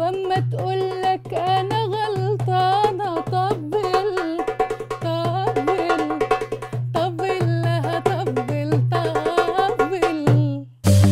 واما تقولك انا غلطانة طبل طبل طبل لها طبل طبل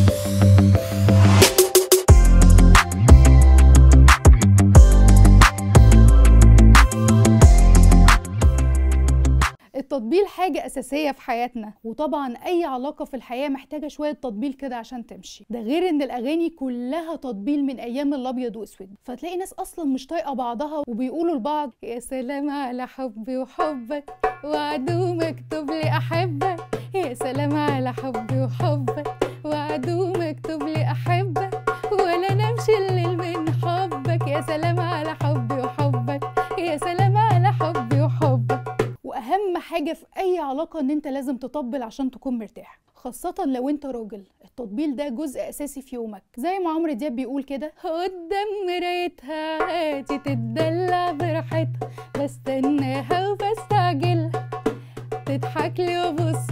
التطبيل حاجة أساسية في حياتنا وطبعا أي علاقة في الحياة محتاجة شوية تطبيل كده عشان تمشي ده غير إن الأغاني كلها تطبيل من أيام الأبيض وأسود فتلاقي ناس أصلا مش طايقة بعضها وبيقولوا لبعض يا سلام على حبي وحبك وعدو مكتوب لي أحبك يا سلام على حبي وحبك وعدو مكتوب لي أحبك ولا نمشي الليل من حبك يا سلام على حبي وحبك يا سلام على حبي وحبك واهم حاجه في اي علاقه ان انت لازم تطبل عشان تكون مرتاح خاصة لو انت راجل التطبيل ده جزء اساسي في يومك زي ما عمرو دياب بيقول كده قدام مرايتها عادي تتدلع براحتها بستناها وبستعجلها تضحك لي وابص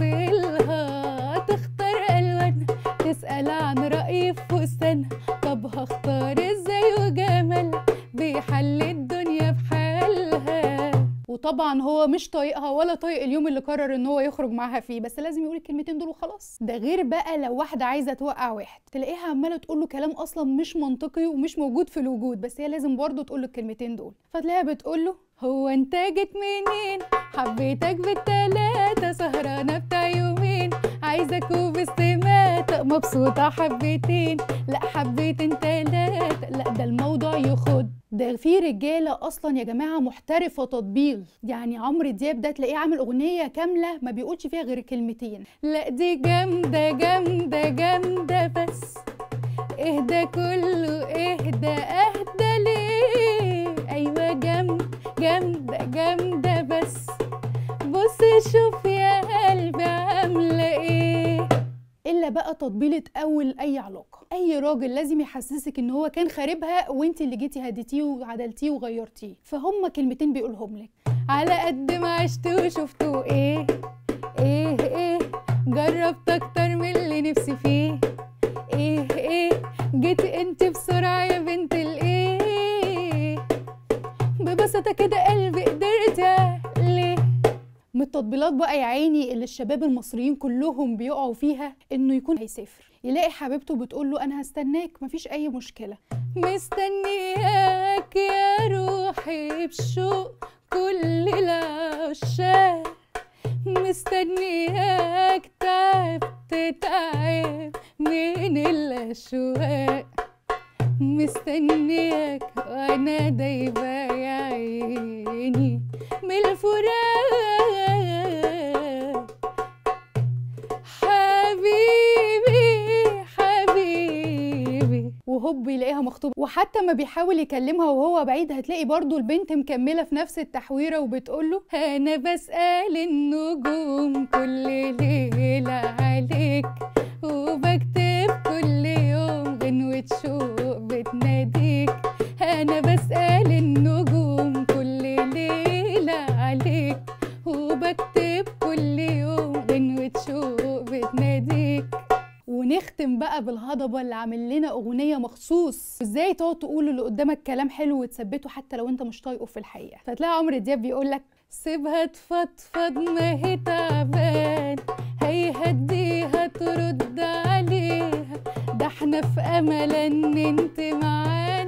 لها تختار الوان تسأل عن رأيي في فستانها طب هختار ازاي وجمال بيحل الدنيا بحالها وطبعا هو مش طايقها ولا طايق اليوم اللي قرر ان هو يخرج معاها فيه بس لازم يقول الكلمتين دول وخلاص ده غير بقى لو واحده عايزه توقع واحد تلاقيها عماله تقول له كلام اصلا مش منطقي ومش موجود في الوجود بس هي لازم برضه تقول له الكلمتين دول فتلاقيها بتقول له هو انت جيت منين حبيتك بالتلاتة سهرانة بتاع يومين عايزك وباستماتة مبسوطة حبتين لا حبيتين تلاتة لا ده الموضوع يخد ده في رجاله اصلا يا جماعه محترفه تطبيل يعني عمرو دياب ده تلاقيه عامل اغنيه كامله ما بيقولش فيها غير كلمتين لا دي جامده جامده جامده بس اهدى كله اهدى اهدى ليه ايوه جامده جامده جامده بس بص شوف يا قلبي عامله ايه الا بقى تطبيله اول اي علاقه اي راجل لازم يحسسك ان هو كان خاربها وانت اللي جيتي هديتيه وعدلتيه وغيرتيه فهم كلمتين بيقولهم لك على قد ما عشت وشفته ايه ايه ايه جربت اكتر من اللي نفسي فيه ايه ايه جيتي انت بسرعه يا بنت الايه ببساطه كده قلبي قدرت ليه من التطبيلات بقى يا عيني اللي الشباب المصريين كلهم بيقعوا فيها انه يكون هيسافر يلاقي حبيبته بتقول له انا هستناك مفيش اي مشكله مستنياك يا روحي بشوق كل العشاق مستنياك تعبت تعب من الاشواق مستنياك وانا دايبه يا عيني من الفراق حبيبي حبيبي وهوب يلاقيها مخطوبة وحتى ما بيحاول يكلمها وهو بعيد هتلاقي برضو البنت مكملة في نفس التحويرة وبتقوله أنا بسأل النجوم كل ليلة عليك وبكتب كل يوم غنوة شوق بتناديك أنا بسأل النجوم كل ليلة عليك وبكتب كل يوم غنوة شوق بتناديك ونختم بقى بالهضبة اللي عامل لنا أغنية مخصوص ازاي تقعد تقول اللي قدامك كلام حلو وتثبته حتى لو انت مش طايقه في الحقيقة فتلاقي عمرو دياب بيقول لك سيبها تفضفض ما هي تعبان هيهديها ترد عليها ده احنا في امل ان انت معانا